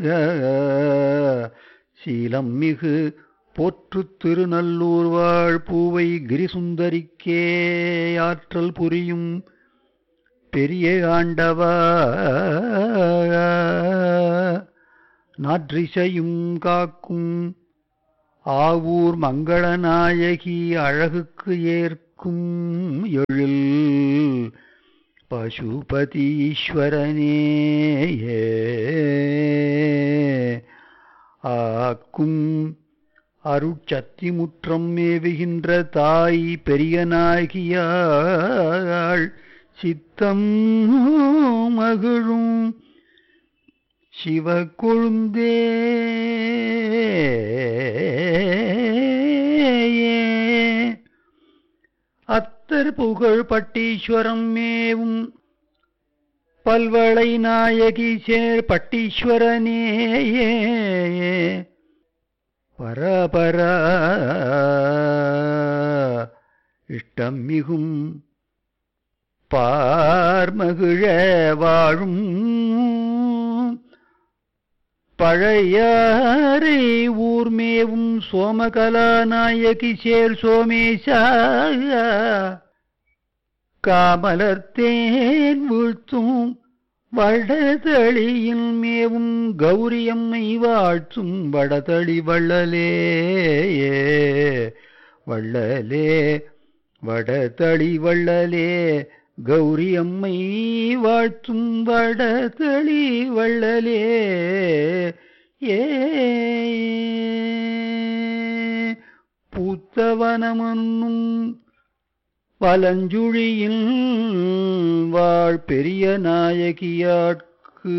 சீலம் மிகு போற்று திருநல்லூர் வாழ் பூவை கிரிசுந்தரிக்கே ஆற்றல் புரியும் பெரிய ஆண்டவா நாற்றிசையும் காக்கும் ஆவூர் மங்களநாயகி அழகுக்கு ஏற்கும் எழில் பசுபதீஸ்வரனே ஆக்கும் அருட்சத்தி முற்றம் மேவுகின்ற தாய் பெரியனாகியாள் சித்தம் மகிழும் சிவக்கொழுந்தே அத்தர் புகழ் பட்டீஸ்வரம் மேவும் பல்வளை நாயகி சேர் பட்டீஸ்வரனே பரபர இஷ்டம் மிகும் பார்மகிழ வாழும் பழையாறை ஊர்மேவும் சோமகலாநாயகி சேர் சோமேஷா காமலர்த்தேன் வீழ்த்தும் வடதளியில் மேவும் கௌரியம்மை வாழ்த்தும் வடதளி வள்ளலே வள்ளலே வடதளி வள்ளலே கௌரி அம்மை வாழ்த்தும் வடதளி வள்ளலே ஏ பூத்தவனமன்னும் வலஞ்சுழியில் வாழ் பெரிய நாயகியாட்